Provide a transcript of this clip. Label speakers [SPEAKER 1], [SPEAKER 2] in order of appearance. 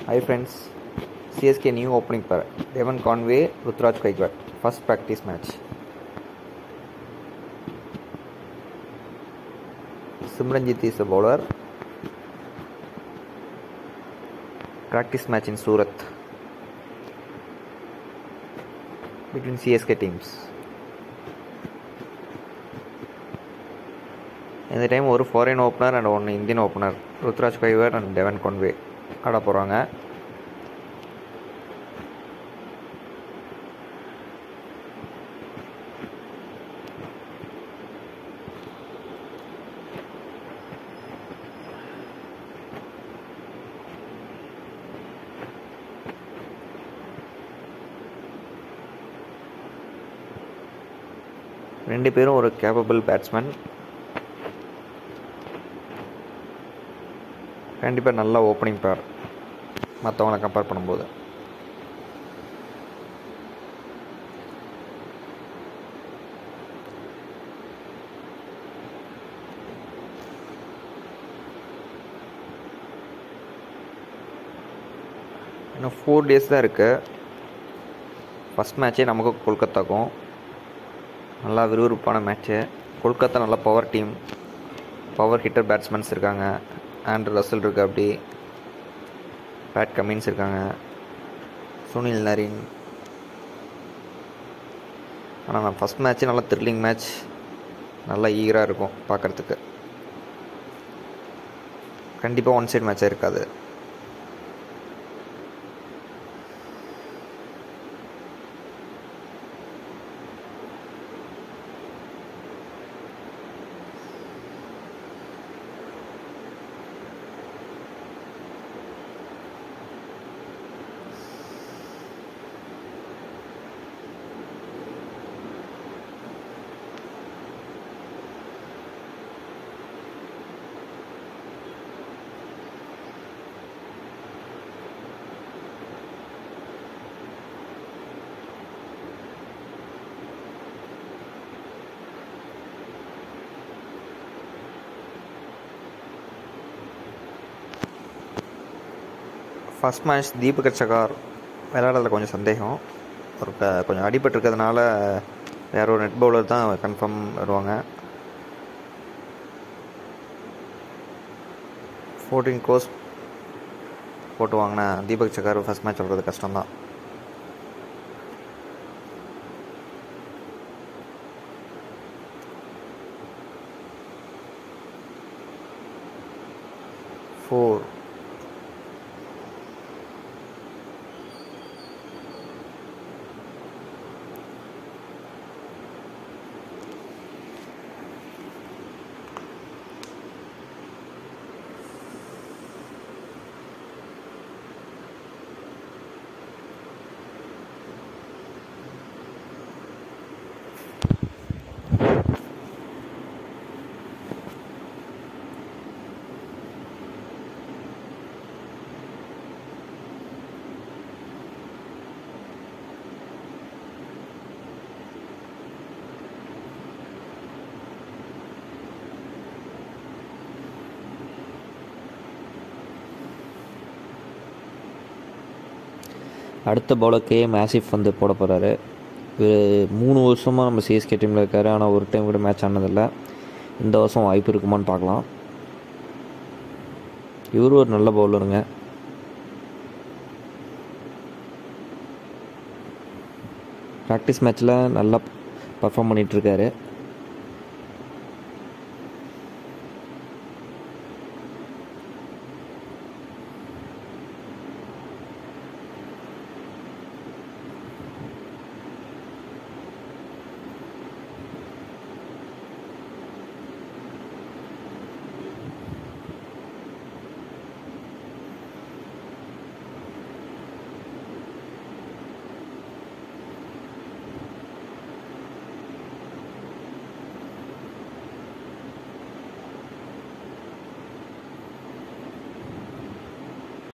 [SPEAKER 1] Hi friends, CSK new opening pair Devon Conway, Rutraj Gaikwad. First practice match. Simranjit is the bowler. Practice match in Surat between CSK teams. இந்த time ஒரு foreign opener and ஒன்று Indian opener Ruturaj Gaikwad and Devon Conway ஆட போகிறாங்க ரெண்டு பேரும் ஒரு capable batsman கண்டிப்பாக நல்ல ஓப்பனிங் பேர் மற்றவங்கள கம்பேர் பண்ணும்போது இன்னும் ஃபோர் டேஸ் தான் இருக்குது ஃபஸ்ட் மேட்ச்சே நமக்கு கொல்கத்தாக்கும் நல்லா விறுவிறுப்பான மேட்ச்சு கொல்கத்தா நல்ல power team power hitter batsmen இருக்காங்க ஆண்ட்ரு ரசல் இருக்கு அப்படி பேட் கமின்ஸ் இருக்காங்க சுனில் நரீன் ஆனால் நான் ஃபஸ்ட் மேட்ச்சே நல்லா த்ரில்லிங் மேட்ச் நல்லா ஈகராக இருக்கும் பார்க்குறதுக்கு கண்டிப்பாக ஒன் சைட் மேட்சாக இருக்காது ஃபஸ்ட் மேட்ச் தீபக் சகார் விளையாடுறதுல கொஞ்சம் சந்தேகம் ஒரு க கொஞ்சம் அடிபட்டிருக்கிறதுனால வேற ஒரு நெட் பவுலர் தான் கன்ஃபார்ம் வருவாங்க ஃபோர்டீன் கோர்ஸ் போட்டு வாங்கின தீபக் சகார் ஃபஸ்ட் மேட்ச் சொல்கிறது கஷ்டம்தான் ஃபோர்
[SPEAKER 2] அடுத்த பவுலர் கேஎம் ஆசிஃப் வந்து போட போகிறாரு இவர் மூணு வருஷமாக நம்ம சிஎஸ்கே டீமில் இருக்கார் ஆனால் ஒரு டைம் கூட மேட்ச் ஆனதில்லை இந்த வருஷம் வாய்ப்பு இருக்குமான்னு பார்க்கலாம் இவரும் ஒரு நல்ல பவுலருங்க ப்ராக்டிஸ் மேட்ச்சில் நல்லா பர்ஃபார்ம் பண்ணிகிட்ருக்காரு